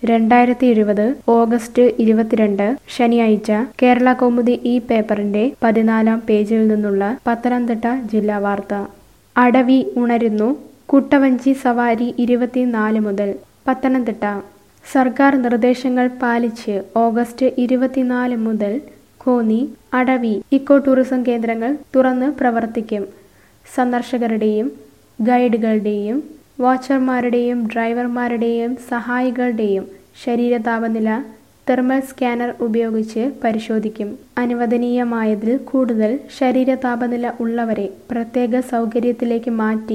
രണ്ടായിരത്തി ഇരുപത് ഓഗസ്റ്റ് ഇരുപത്തിരണ്ട് ശനിയാഴ്ച കേരള കൗമുദി ഈ പേപ്പറിന്റെ പതിനാലാം പേജിൽ നിന്നുള്ള പത്തനംതിട്ട ജില്ലാ വാർത്ത അടവി ഉണരുന്നു കുട്ടവഞ്ചി സവാരി ഇരുപത്തിനാല് മുതൽ പത്തനംതിട്ട സർക്കാർ നിർദ്ദേശങ്ങൾ പാലിച്ച് ഓഗസ്റ്റ് ഇരുപത്തിനാല് മുതൽ കോന്നി അടവി ഇക്കോ ടൂറിസം കേന്ദ്രങ്ങൾ തുറന്ന് പ്രവർത്തിക്കും സന്ദർശകരുടെയും ഗൈഡുകളുടെയും വാച്ചർമാരുടെയും ഡ്രൈവർമാരുടെയും സഹായികളുടെയും ശരീര താപനില തെർമൽ സ്കാനർ ഉപയോഗിച്ച് പരിശോധിക്കും അനുവദനീയമായതിൽ കൂടുതൽ ശരീര താപനില ഉള്ളവരെ പ്രത്യേക സൗകര്യത്തിലേക്ക് മാറ്റി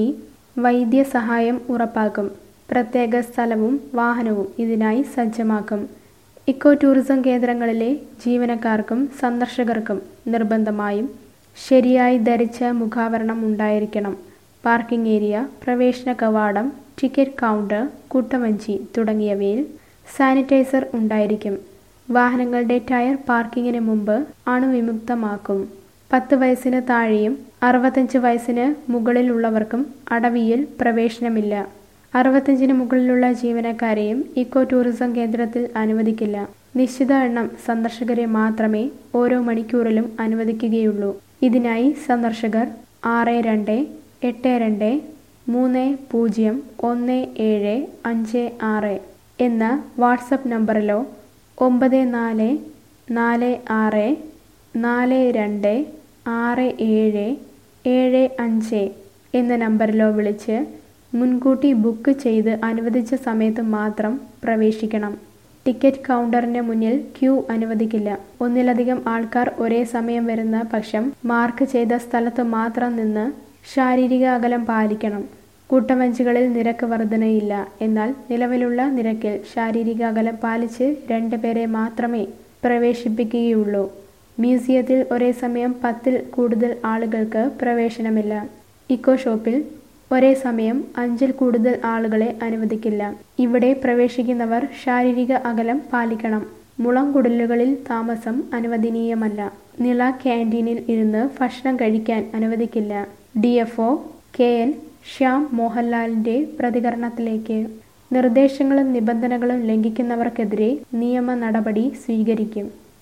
വൈദ്യസഹായം ഉറപ്പാക്കും പ്രത്യേക സ്ഥലവും വാഹനവും ഇതിനായി സജ്ജമാക്കും ഇക്കോ ടൂറിസം കേന്ദ്രങ്ങളിലെ ജീവനക്കാർക്കും സന്ദർശകർക്കും നിർബന്ധമായും ശരിയായി ധരിച്ച മുഖാവരണം ഉണ്ടായിരിക്കണം പാർക്കിംഗ് ഏരിയ പ്രവേശന കവാടം ടിക്കറ്റ് കൗണ്ടർ കുട്ടവഞ്ചി തുടങ്ങിയവയിൽ സാനിറ്റൈസർ ഉണ്ടായിരിക്കും വാഹനങ്ങളുടെ ടയർ പാർക്കിങ്ങിന് മുമ്പ് അണുവിമുക്തമാക്കും പത്ത് വയസ്സിന് താഴെയും അറുപത്തഞ്ച് വയസ്സിന് മുകളിലുള്ളവർക്കും അടവിയിൽ പ്രവേശനമില്ല അറുപത്തഞ്ചിന് മുകളിലുള്ള ജീവനക്കാരെയും ഇക്കോ ടൂറിസം കേന്ദ്രത്തിൽ അനുവദിക്കില്ല നിശ്ചിത എണ്ണം സന്ദർശകരെ മാത്രമേ ഓരോ മണിക്കൂറിലും അനുവദിക്കുകയുള്ളൂ ഇതിനായി സന്ദർശകർ ആറ് രണ്ട് എട്ട് രണ്ട് മൂന്ന് പൂജ്യം ഒന്ന് ഏഴ് അഞ്ച് ആറ് എന്ന വാട്സപ്പ് നമ്പറിലോ ഒമ്പത് നാല് നാല് ആറ് നാല് രണ്ട് ആറ് ഏഴ് ഏഴ് അഞ്ച് എന്ന നമ്പറിലോ വിളിച്ച് മുൻകൂട്ടി ബുക്ക് ചെയ്ത് അനുവദിച്ച സമയത്ത് മാത്രം പ്രവേശിക്കണം ടിക്കറ്റ് കൗണ്ടറിന് മുന്നിൽ ക്യൂ അനുവദിക്കില്ല ഒന്നിലധികം ആൾക്കാർ ഒരേ സമയം വരുന്ന പക്ഷം മാർക്ക് ചെയ്ത സ്ഥലത്ത് മാത്രം നിന്ന് ശാരീരിക അകലം പാലിക്കണം കൂട്ടവഞ്ചികളിൽ നിരക്ക് വർധനയില്ല എന്നാൽ നിലവിലുള്ള നിരക്കിൽ ശാരീരിക അകലം പാലിച്ച് രണ്ട് പേരെ മാത്രമേ പ്രവേശിപ്പിക്കുകയുള്ളൂ മ്യൂസിയത്തിൽ ഒരേ സമയം പത്തിൽ കൂടുതൽ ആളുകൾക്ക് പ്രവേശനമില്ല ഇക്കോ ഷോപ്പിൽ ഒരേ സമയം അഞ്ചിൽ കൂടുതൽ ആളുകളെ അനുവദിക്കില്ല ഇവിടെ പ്രവേശിക്കുന്നവർ ശാരീരിക അകലം പാലിക്കണം മുളംകുടലുകളിൽ താമസം അനുവദനീയമല്ല നില ക്യാൻറ്റീനിൽ ഇരുന്ന് ഭക്ഷണം കഴിക്കാൻ അനുവദിക്കില്ല D F O K N Shyam മോഹൻലാലിന്റെ പ്രതികരണത്തിലേക്ക് നിർദ്ദേശങ്ങളും നിബന്ധനകളും ലംഘിക്കുന്നവർക്കെതിരെ നിയമ നടപടി സ്വീകരിക്കും